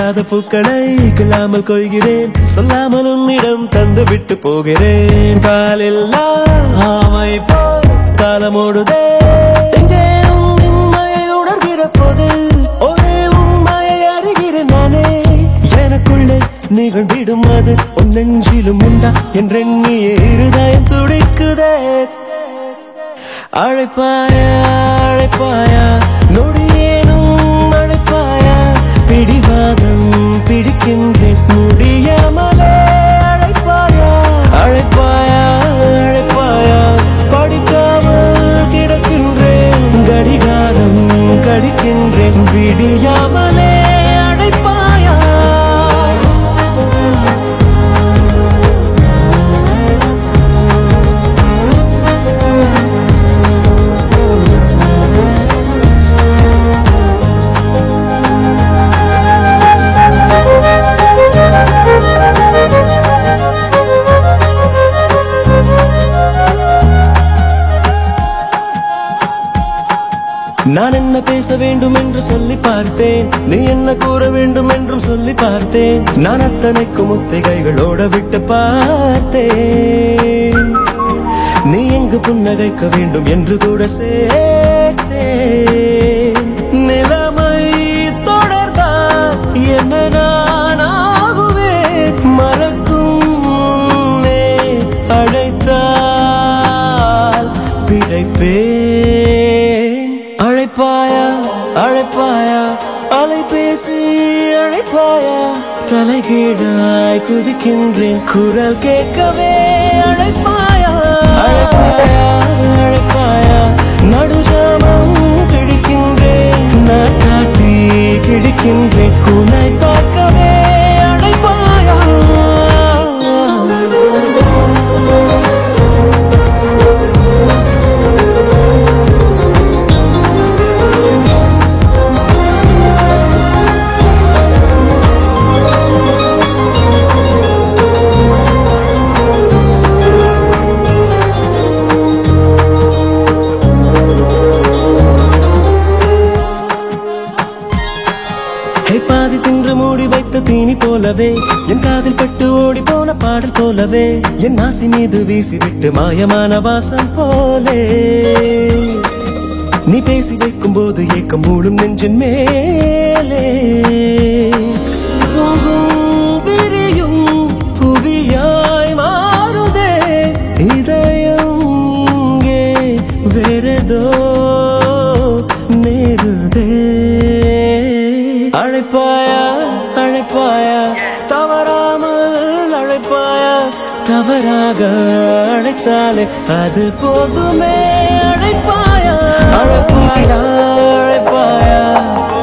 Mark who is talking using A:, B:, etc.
A: பூக்காத பூக்களை கிள்ளாமல் கொய்கிறேன் சொல்லாமல் உன்னிடம் தந்து விட்டு போகிறேன் காலில்லா ஆமை போல் காலமோடுதே எங்கே உன் இன்மையை உணர்கிற போது ஒரே உண்மையை அறிகிறேன் நானே எனக்குள்ளே நிகழ்ந்திடும் அது உன் நெஞ்சிலும் உண்டா என்றெண்ணிய இருதயம் துடிக்குதே அழைப்பாயா அழைப்பாயா நொடியேனும் அழைப்பாயா பிடிவாதம் பிடிக்கின்றேன் முடியாமலே அழைப்பாயா அழைப்பாயா அழைப்பாயா படிக்காமல் கிடக்கின்றேன் கடிகாரம் கடிக்கின்றேன் விடியாமலே அழைப்பாயா நான் என்ன பேச வேண்டும் என்று சொல்லி பார்த்தேன் நீ என்ன கூற வேண்டும் என்றும் சொல்லி பார்த்தேன் நான் அத்தனைக்கும் முத்திகைகளோட விட்டு பார்த்தேன் நீ எங்கு புன்னகைக்க வேண்டும் என்று கூட சேர்த்தேன் நிலைமை தொடர்ந்தால் என்ன நான் ஆகுவேன் மறக்கும் முன்னே அழைத்தால் பிழைப்பேன் அழைப்பாயா அழைப்பாயா அலைபேசி அழைப்பாயா தலைகீழாய் குதிக்கின்றேன் குரல் கேட்கவே அழைப்பாயா அழைப்பாயா அழைப்பாயா நடுஜாமம் கிழிக்கின்றேன் நான் காட்டி கிழிக்கின்றேன் உன்னை பார்க்கவே அழைப்பாயா ஹே பாதி தின்று மூடி வைத்த தீனி போலவே என் காதில் பட்டு ஓடி போன பாடல் போலவே என் ஆசி மீது வீசிவிட்டு மாயமான வாசம் போலே நீ பேசி வைக்கும் போது ஏக்கம் மூடும் நெஞ்சின் மேலே சுருங்கும் விரியும் புவியாய் மாறுதே இதயம் இங்கே வேறதோ நேருதே அழைப்பாயா அழைப்பாயா தவறாமல் அழைப்பாயா தவறாக அழைத்தாலே அது போதுமே அழைப்பாயா அழைப்பாயா அழைப்பாயா